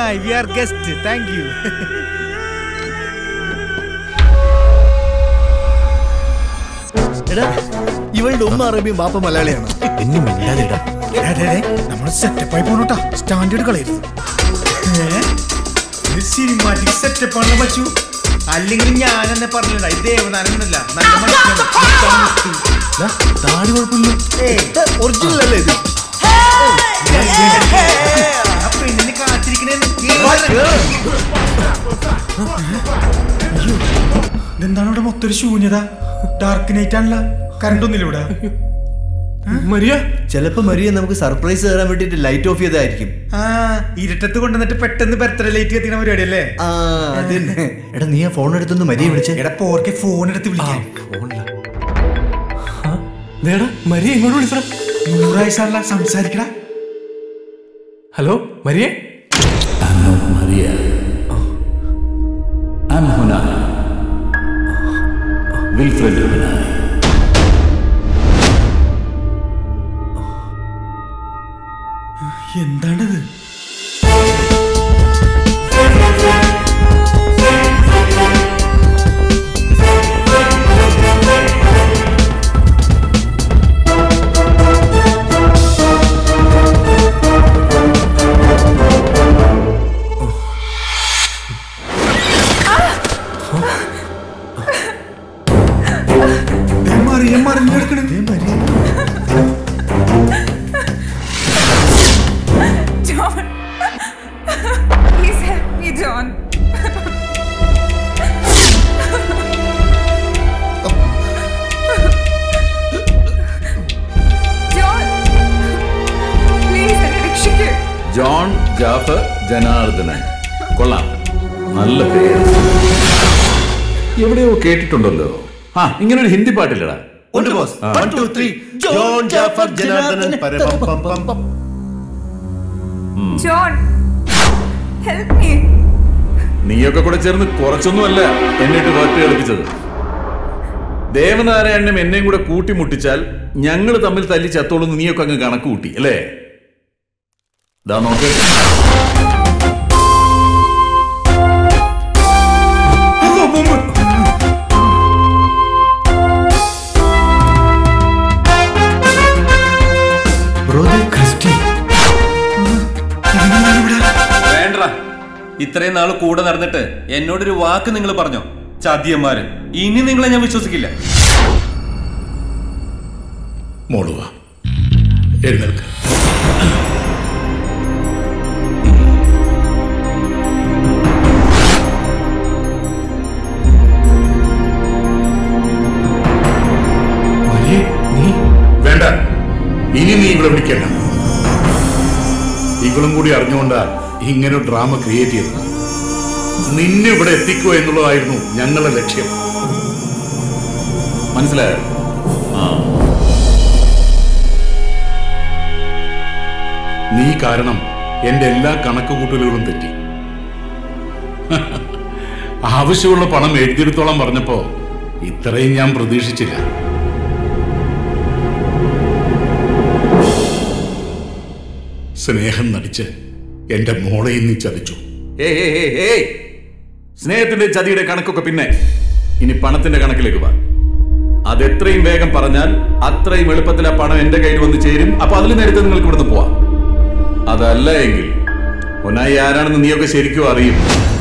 Hi we are guest thank you എടാ ഇവളുടെ ഉമ്മ അറബിയും ബാപ്പ മലയാളിയാണ് എന്നെ മിണ്ടാതിടാ നമ്മൾ സെറ്റപ്പായി പോണോട്ടാ സ്റ്റാൻഡേർഡ് കളയരുത് സിനിമാറ്റിക് സെറ്റപ്പ് ആണ് പറ്റൂ അല്ലെങ്കിൽ ഞാൻ എന്നെ പറഞ്ഞില്ല ഇത് ദേവനാനല്ല നല്ല മനുഷ്യനാണ് താടി കുഴപ്പമില്ല ഒറിജിനൽ അല്ലേ ഇത് ആ പെണ്ണിനെ കാത്തിരിക്കണേ ഇതെന്താണ് ഇവിടെ മൊത്തം ഒരു ശൂന്യത ഡാർക്ക് നൈറ്റ് ആണല്ലോ കറണ്ട് ഒന്നുമില്ല ഇവിടെ മരിയ ചിലപ്പോ മരിയ നമുക്ക് സർപ്രൈസ് തരാൻ വേണ്ടിട്ട് ലൈറ്റ് ഓഫ് ചെയ്തായിരിക്കും ആ ഇരുട്ടത്ത് കൊണ്ടുവന്നിട്ട് പെട്ടെന്ന് ബർത്ത്ഡേ ലൈറ്റ് കത്തിക്കുന്ന പരിപാടി അല്ലേ ആ അത് തന്നെ എടാ നീ ആ ഫോൺ എടുത്തൊന്ന് മരിയ വിളിച്ചേ എടാ പോർക്കെ ഫോൺ എടുത്ത് വിളിക്കാം ദേടാ മരിയ ഇങ്ങോട്ട് വിളിച്ചടാ നൂറായിസല്ല സംസാരിക്കടാ ഹലോ മരിയേ I'm not Maria. I'm Hunay. Wilfred Hunay. എന്താണിത് ദേ Mariya മറിഞ്ഞെടുക്കണേ John! Please help me, John. John! Please, എന്നെ രക്ഷിക്കൂ. ജോൺ ജാഫർ ജനാർദ്ദനൻ കൊള്ളാം നല്ല പേര് എവിടെയോ കേട്ടിട്ടുണ്ടല്ലോ ആ ഇങ്ങനെ ഒരു ഹിന്ദി പാട്ടില്ലടാ ഉണ്ട് boss one two three John Jafar Janardhanan പരപം പം പം പം John! Help me. നീയൊക്കെ കൂടെ ചേർന്ന് കുറച്ചൊന്നുമല്ല എന്നിട്ട് പാട്ട് കളിപ്പിച്ചത് ദേവനാരായണനും എന്നെയും കൂടെ കൂട്ടിമുട്ടിച്ചാൽ ഞങ്ങൾ തമ്മിൽ തല്ലി ചത്തോളൂന്ന് നീയൊക്കെ അങ്ങ് കണക്ക് കൂട്ടി അല്ലേ ദാ നോക്ക് ബ്രോദർ ക്രിസ്റ്റി വേണ്ട ഇത്രയും നാൾ കൂടെ നടന്നിട്ട് എന്നോടൊരു വാക്ക് നിങ്ങൾ പറഞ്ഞോ ചതിയന്മാര് ഇനി നിങ്ങളെ ഞാൻ വിശ്വസിക്കില്ല മോളുവ എഴുന്നേൽക്ക് മരിയേ നീ വേണ്ട ഇനി നീ ഇവിടെ വിളിക്കണ്ട ഇവളും കൂടി അറിഞ്ഞുകൊണ്ടാ ഇങ്ങനെ ഒരു ഡ്രാമ ക്രിയേറ്റ് ചെയ്തത് നിന്നെ ഇവിടെ എത്തിക്കുക എന്നുള്ളതായിരുന്നു ഞങ്ങളുടെ ലക്ഷ്യം മനസ്സിലായോ ആ നീ കാരണം എന്റെ എല്ലാ കണക്കുകൂട്ടലുകളും തെറ്റി ആവശ്യമുള്ള പണം എഴുതിയെടുത്തോളം പറഞ്ഞപ്പോ ഇത്രയും ഞാൻ പ്രതീക്ഷിച്ചില്ല സ്നേഹം നടിച്ച് എന്റെ മോളെയും നീ ചതിച്ചു സ്നേഹത്തിന്റെ ചതിയുടെ കണക്കൊക്കെ പിന്നെ ഇനി പണത്തിന്റെ കണക്കിലേക്ക് വാ അത് എത്രയും വേഗം പറഞ്ഞാൽ അത്രയും എളുപ്പത്തിൽ ആ പണം എന്റെ കയ്യിൽ വന്ന് ചേരും അപ്പൊ അതിൽ നേരത്തെ നിങ്ങൾക്ക് ഇവിടുന്ന് പോവാം അതല്ല എങ്കിൽ ഒന്നായി ആരാണെന്ന് നീയൊക്കെ ശരിക്കും അറിയും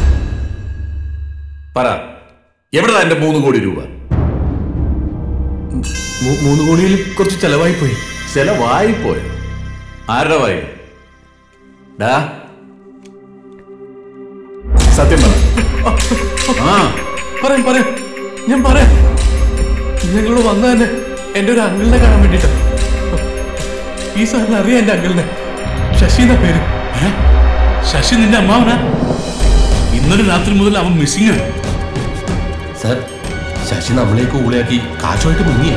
പറ എവിടെടാ എന്റെ മൂന്ന് കോടി രൂപ മൂ- മൂന്ന് കോടിയിൽ കുറച്ച് ചെലവായി പോയി ചെലവായി പോയോ ആരുടെ വായി ഡാ സത്യം പറ ആ പറയാം പറയാം ഞാൻ പറയാം ഞങ്ങളോട് വന്ന തന്നെ എന്റെ ഒരു അങ്കിളിനെ കാണാൻ വേണ്ടിട്ടാ ഈ സാറിന് അറിയാം എന്റെ അങ്കിളിനെ ശശി എന്ന പേര് ഏ? ശശി നിന്റെ അമ്മാവനാ ഇന്നലെ രാത്രി മുതൽ അവൻ മിസ്സിംഗ് ആണ് സർ ശശി നമ്മളേക്ക് ഊളിയാക്കി കാശുമായിട്ട് മുങ്ങിയ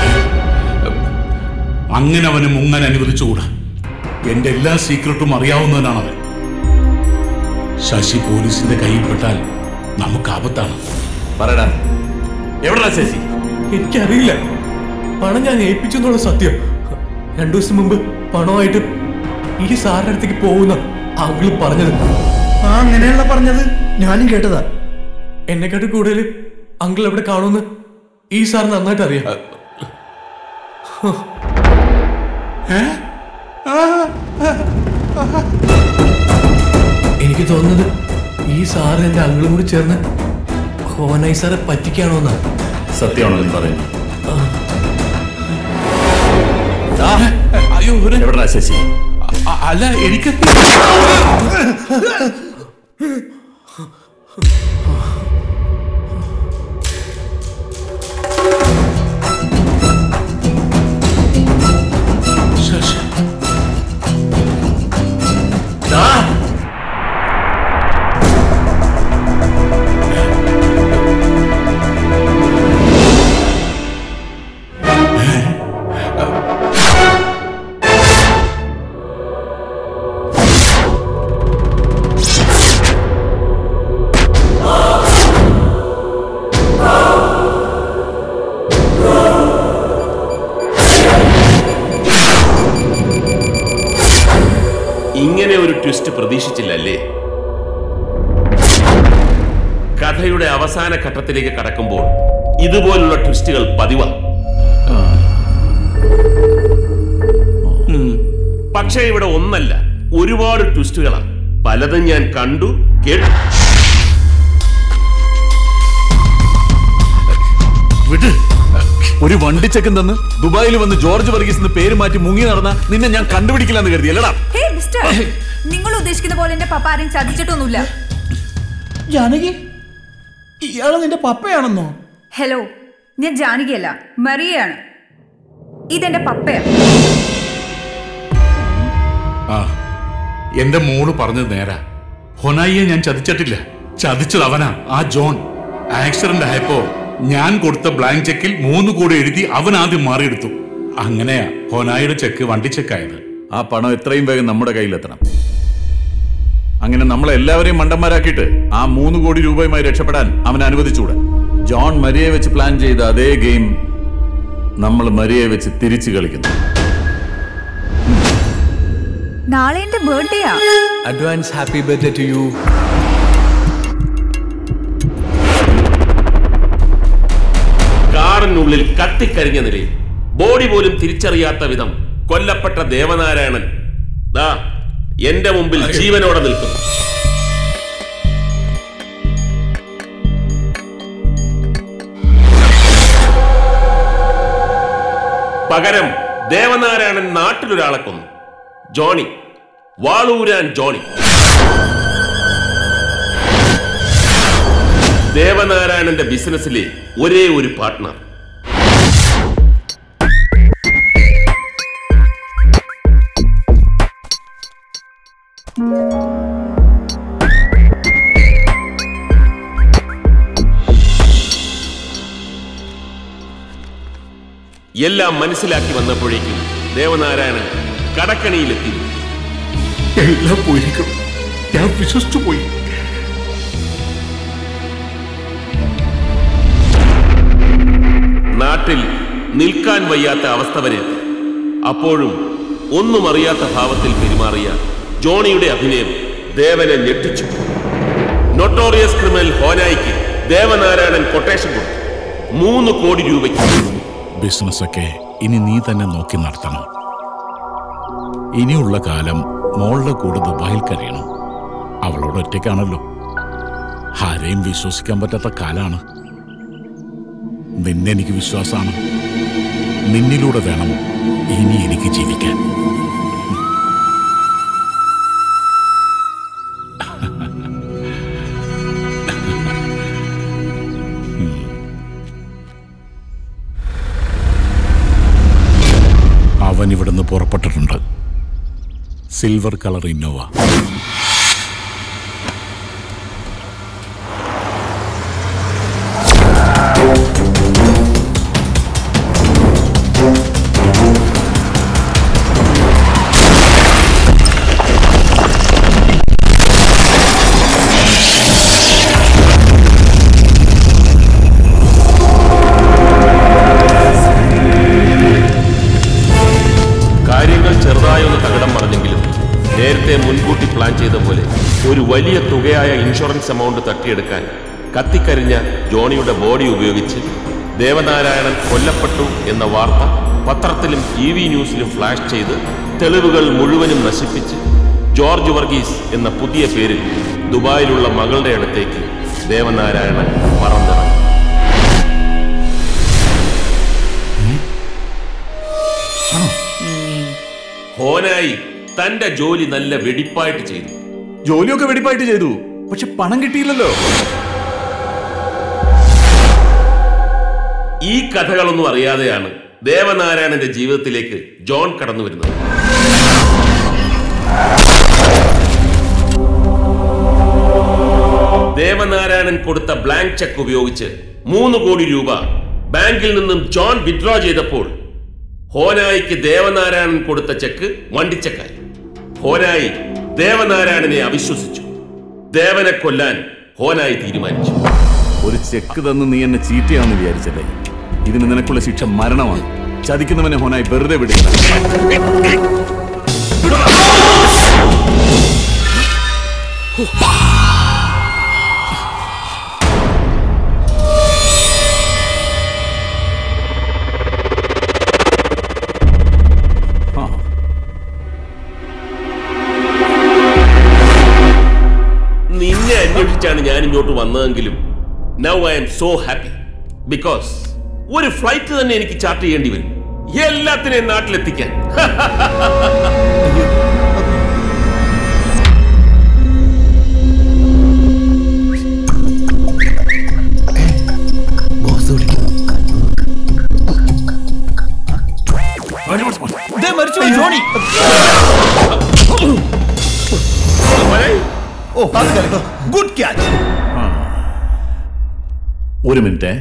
അങ്ങനെ അവന് മുങ്ങാൻ അനുവദിച്ചുകൂടാ എന്റെ എല്ലാ സീക്രട്ടും അറിയാവുന്നവനാണ് അവൻ ശശി പോലീസിന്റെ കയ്യിൽപ്പെട്ടാൽ നമുക്ക് ആപത്താണ് പറടാ എവിടെടാ ശശി എനിക്കറിയില്ല പണം ഞാൻ ഏൽപ്പിച്ചു എന്നുള്ള സത്യം രണ്ടു ദിവസം മുമ്പ് പണമായിട്ട് ഈ സാറിന്റെ അടുത്തേക്ക് പോകുന്ന അങ്കിള് പറഞ്ഞത് ആ അങ്ങനെയല്ല പറഞ്ഞത് ഞാനും കേട്ടതാ എന്നെക്കാട്ട് കൂടുതൽ അങ്കിൾ എവിടെ കാണുമെന്ന് ഈ സാർ നന്നായിട്ട് അറിയാം എനിക്ക് തോന്നുന്നത് ഈ സാറ് എന്റെ അങ്കിളും കൂടി ചേർന്ന് ഹോനായി സാറെ പറ്റിക്കാണോ എന്നാ സത്യമാണോ എന്ന് പറയുന്നത് അയ്യോ ഒരു എവിടാ ശശി അ- അല്ല എനിക്ക് ശശി ഇങ്ങനെ ഒരു ട്വിസ്റ്റ് പ്രതീക്ഷിച്ചില്ലല്ലേ കഥയുടെ അവസാന ഘട്ടത്തിലേക്ക് കടക്കുമ്പോൾ ഇതുപോലുള്ള ട്വിസ്റ്റുകൾ പതിവാ പക്ഷേ ഇവിടെ ഒന്നല്ല ഒരുപാട് ട്വിസ്റ്റുകളാണ് പലതും ഞാൻ കണ്ടു കേട്ടു വിട് ഒരു വണ്ടിച്ചക്കൻ തന്ന് ദുബായിൽ വന്ന് ജോർജ് വർഗീസ് എന്ന് പേര് മാറ്റി മുങ്ങി നടന്ന നിന്നെ ഞാൻ കണ്ടുപിടിക്കില്ലെന്ന് കരുതി അല്ലടാ ഹേ മിസ്റ്റർ നിങ്ങൾ ഉദ്ദേശിക്കുന്ന പോലെ എന്റെ പപ്പ ആരെയും ചതിച്ചിട്ടൊന്നുമില്ല ജാനകി ഇയാള് നിന്റെ പപ്പയാണെന്നോ ഹലോ ഞാൻ ജാനകിയല്ല മറിയയാണ് ഇതെന്റെ പപ്പയാണ് ആ എന്റെ മോള് പറഞ്ഞത് നേരാ ഹൊനായിയെ ഞാൻ ചതിച്ചിട്ടില്ല ചതിച്ചത് അവനാ ആ ജോൺ ആക്സിഡന്റ് ആയപ്പോ ഞാൻ കൊടുത്ത ബ്ലാങ്ക് ചെക്കിൽ മൂന്ന് കോടി എഴുതി അവൻ ആദ്യം മാറിയെടുത്തു അങ്ങനെയാ ഹൊനായിയുടെ ചെക്ക് വണ്ടി ചെക്കായത് ആ പണം എത്രയും വേഗം നമ്മുടെ കയ്യിലെത്തണം അങ്ങനെ നമ്മളെ എല്ലാവരെയും മണ്ടന്മാരാക്കിയിട്ട് ആ മൂന്ന് കോടി രൂപയുമായി രക്ഷപ്പെടാൻ അവൻ അനുവദിച്ചുകൂടെ ജോൺ മരിയെ വെച്ച് പ്ലാൻ ചെയ്ത അതേ ഗെയിം നമ്മൾ മരിയെ വെച്ച് തിരിച്ചു കളിക്കുന്നു നാളെ എന്റെ ബർത്ത്ഡേയാ advance happy birthday to you കാറിനുള്ളിൽ കത്തിക്കരിഞ്ഞ നിലയിൽ ബോഡി പോലും തിരിച്ചറിയാത്ത വിധം കൊല്ലപ്പെട്ട ദേവനാരായണൻ ദാ എന്റെ മുമ്പിൽ ജീവനോടെ നിൽക്കുന്നു പകരം ദേവനാരായണൻ നാട്ടിലൊരാളെ കൊന്നു ജോണി വാളൂരാൻ ജോണി ദേവനാരായണന്റെ ബിസിനസ്സിലെ ഒരേ ഒരു പാർട്ട്ണർ എല്ലാം മനസ്സിലാക്കി വന്നപ്പോഴേക്കും ദേവനാരായണൻ കടക്കണിയിലെത്തി എല്ലാം പോയിരിക്കും ഞാൻ വിശ്വസിച്ചു പോയി നാട്ടിൽ നിൽക്കാൻ വയ്യാത്ത അവസ്ഥ വരെ എത്തി. അപ്പോഴും ഒന്നും അറിയാത്ത ഭാവത്തിൽ പെരുമാറിയ ജോണിയുടെ അഭിനയം ദേവനെ ഞെട്ടിച്ചു നൊട്ടോറിയസ് ക്രിമിനൽ ഹോനായിക്ക് ദേവനാരായണൻ കൊട്ടേഷൻ കൊടുത്തു മൂന്ന് കോടി രൂപയ്ക്ക് ബിസിനസ്സൊക്കെ ഇനി നീ തന്നെ നോക്കി നടത്തണം ഇനിയുള്ള കാലം മോളുടെ കൂടെ ദുബായിൽ കഴിയണം അവളോട് ഒറ്റയ്ക്കാണല്ലോ ആരെയും വിശ്വസിക്കാൻ പറ്റാത്ത കാലാണ് നിന്നെ എനിക്ക് വിശ്വാസമാണ് നിന്നിലൂടെ വേണം ഇനി എനിക്ക് ജീവിക്കാൻ അവൻ ഇവിടുന്ന് പുറപ്പെട്ടിട്ടുണ്ട് സിൽവർ കളർ ഇന്നോവ കാര്യങ്ങൾ ചെറുതായൊന്ന് തകിടം പറഞ്ഞെങ്കിലും നേരത്തെ മുൻകൂട്ടി പ്ലാൻ ചെയ്ത പോലെ ഒരു വലിയ തുകയായ ഇൻഷുറൻസ് എമൗണ്ട് തട്ടിയെടുക്കാൻ കത്തിക്കരിഞ്ഞ ജോണിയുടെ ബോഡി ഉപയോഗിച്ച് ദേവനാരായണൻ കൊല്ലപ്പെട്ടു എന്ന വാർത്ത പത്രത്തിലും ടി വി ന്യൂസിലും ഫ്ലാഷ് ചെയ്ത് തെളിവുകൾ മുഴുവനും നശിപ്പിച്ച് ജോർജ് വർഗീസ് എന്ന പുതിയ പേരിൽ ദുബായിലുള്ള മകളുടെ അടുത്തേക്ക് ദേവനാരായണൻ പറന്നിറങ്ങി ഹോനായി തന്റെ ജോലി നല്ല വെടിപ്പായിട്ട് ചെയ്തു ജോലിയൊക്കെ വെടിപ്പായിട്ട് ചെയ്തു പക്ഷെ പണം കിട്ടിയില്ലല്ലോ ഈ കഥകളൊന്നും അറിയാതെയാണ് ദേവനാരായണന്റെ ജീവിതത്തിലേക്ക് ജോൺ കടന്നു വരുന്നത് ദേവനാരായണൻ കൊടുത്ത ബ്ലാങ്ക് ചെക്ക് ഉപയോഗിച്ച് മൂന്ന് കോടി രൂപ ബാങ്കിൽ നിന്നും ജോൺ വിഡ്രോ ചെയ്തപ്പോൾ ഹോനായിക്ക് ദേവനാരായണൻ കൊടുത്ത ചെക്ക് വണ്ടിച്ചക്കായി ഹോനായി ദേവനാരായണനെ അവിശ്വസിച്ചു ദേവനെ കൊല്ലാൻ ഹോനായി തീരുമാനിച്ചു ഒരു ചെക്ക് തന്ന് നീ എന്നെ ചീറ്റയാണെന്ന് വിചാരിച്ചല്ലേ ഇതിന് നിനക്കുള്ള ശിക്ഷ മരണമാണ് ചതിക്കുന്നവനെ ഹോനായി വെറുതെ വിടുക നിന്നെ അന്വേഷിച്ചാണ് ഞാൻ ഇങ്ങോട്ട് വന്നതെങ്കിലും now I am so happy because ഒരു ഫ്ലൈറ്റ് തന്നെ എനിക്ക് ചാർട്ട് ചെയ്യേണ്ടി വരും എല്ലാത്തിനെയും നാട്ടിലെത്തിക്കാൻ ജോണി ഓ അത് ഗുഡ് ക്യാച്ച് ഒരു മിനിറ്റ്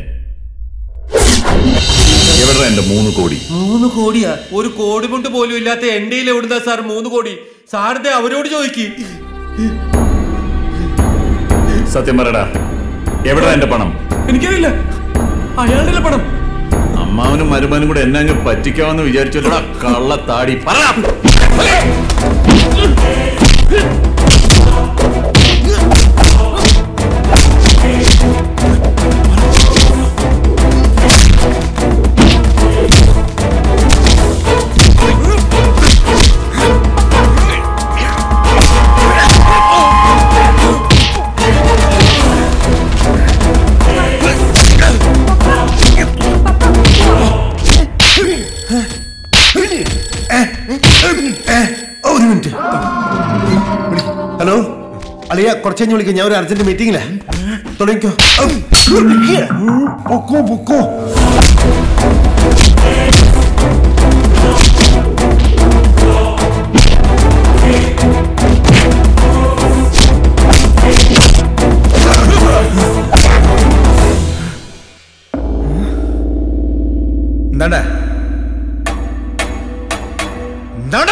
എവിടെ എന്റെ മൂന്ന് കോടി മൂന്ന് കോടിയാ ഒരു കോടി കൊണ്ട് പോലും ഇല്ലാത്ത എന്റെ എവിടുന്നാ സാർ മൂന്ന് കോടി സാറിന്റെ അവരോട് ചോദിക്ക് സത്യം പറയടാ എവിടെ എന്റെ പണം എനിക്കറിയില്ല അയാളുടെ പണം അമ്മാവനും മരുമനും കൂടെ എന്നെ അങ്ങ് പറ്റിക്കാമെന്ന് വിചാരിച്ചല്ലോടാ കള്ള താടി പറ ഒരു മിനിറ്റ് ഹലോ അളിയ കുറച്ച് കഴിഞ്ഞ് വിളിക്കാം ഞാൻ ഒരു അർജന്റ് മീറ്റിംഗിലാ തുടങ്ങിക്കോ പൊക്കോ പൊക്കോ എന്താണ്ടാ എന്താണ്ടാ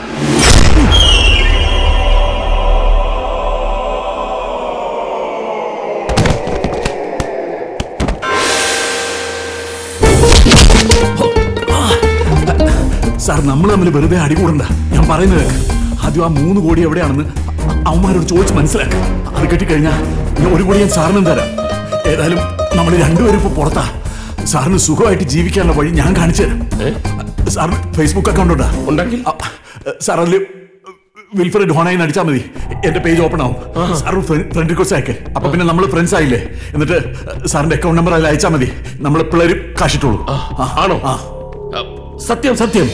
സാർ നമ്മൾ തമ്മിൽ വെറുതെ അടികൂടണ്ട ഞാൻ പറയുന്നത് കേൾക്ക്. ആദ്യം ആ മൂന്ന് കോടി എവിടെയാണെന്ന് അവന്മാരോട് ചോദിച്ച് മനസ്സിലാക്കുക അത് കിട്ടിക്കഴിഞ്ഞാൽ ഞാൻ ഒരു കോടി ഞാൻ സാറിനും തരാം ഏതായാലും നമ്മൾ രണ്ടുപേരും ഇപ്പൊ പുറത്താ സാറിന് സുഖമായിട്ട് ജീവിക്കാനുള്ള വഴി ഞാൻ കാണിച്ചു തരാം സാറിന് ഫേസ്ബുക്ക് അക്കൗണ്ട് ഉണ്ടാ ഉണ്ടെങ്കിൽ സാർ അതിൽ വിൽഫ്രഡ് ഹോണായി അടിച്ചാൽ മതി എന്റെ പേജ് ഓപ്പൺ ആവും സാർ ഫ്രണ്ട് റിക്വസ്റ്റ് അയക്ക് അപ്പൊ പിന്നെ നമ്മൾ ഫ്രണ്ട്സ് ആയില്ലേ എന്നിട്ട് സാറിന്റെ അക്കൗണ്ട് നമ്പർ അതിൽ അയച്ചാൽ മതി നമ്മൾ പിള്ളേർ കാശിട്ടുള്ളൂ ആണോ ആ സത്യം സത്യം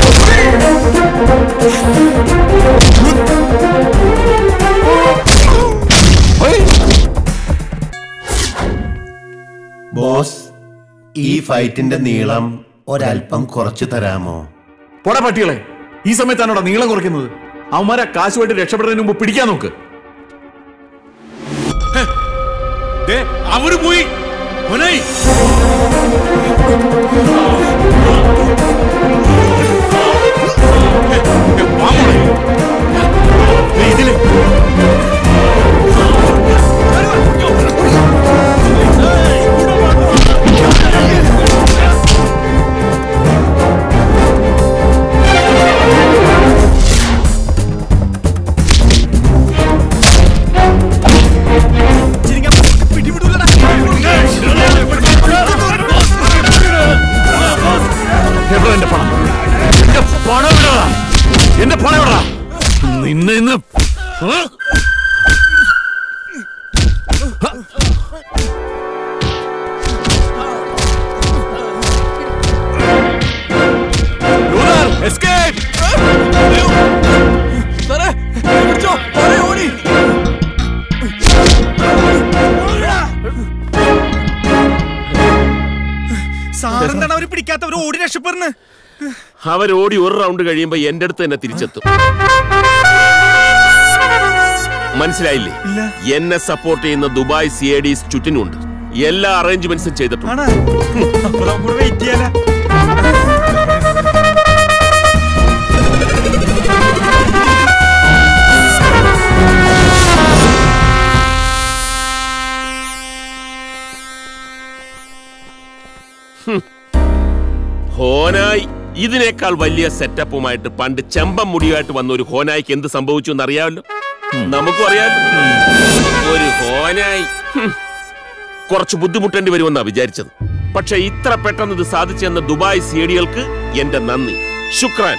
ബോസ് ഈ ഫൈറ്റിന്റെ നീളം ഒരല്പം കുറച്ചു തരാമോ പോടാ പട്ടികളെ ഈ സമയത്താണോടാ നീളം കുറയ്ക്കുന്നത് അവന്മാരെ കാശുമായിട്ട് രക്ഷപ്പെടുന്നതിന് മുമ്പ് പിടിക്കാൻ നോക്ക് അവര് പോയി ഹൊനായി ഇതില് സാറേ പിടിച്ചോ സാറേ ഓടി സാറെന്താണ് അവര് പിടിക്കാത്തവർ ഓടി രക്ഷപ്പെടുന്നു അവരോടി ഒരു റൗണ്ട് കഴിയുമ്പോ എന്റെ അടുത്ത് തന്നെ തിരിച്ചെത്തും മനസ്സിലായില്ലേ എന്നെ സപ്പോർട്ട് ചെയ്യുന്ന ദുബായ് സി ഐ ഡിസ് ചുറ്റിനുണ്ട് എല്ലാ അറേഞ്ച്മെന്റ്സും ചെയ്തിട്ടുണ്ട് ആണ് അപ്പൊ നമുക്ക് വെയിറ്റ് ചെയ്യാല ഹോനായി ഇതിനേക്കാൾ വലിയ സെറ്റപ്പുമായിട്ട് പണ്ട് ചെമ്പം മുടിയായിട്ട് വന്ന ഒരു ഹോനായിക്ക് എന്ത് സംഭവിച്ചു എന്ന് അറിയാമല്ലോ നമുക്കും അറിയാമല്ലോ ഒരു ഹോനായി ഹും. കുറച്ച് ബുദ്ധിമുട്ടേണ്ടി വരുമെന്നാ വിചാരിച്ചത് പക്ഷെ ഇത്ര പെട്ടെന്ന് ഇത് സാധിച്ചെന്ന ദുബായ് സി ഡികൾക്ക് എന്റെ നന്ദി ശുക്രാൻ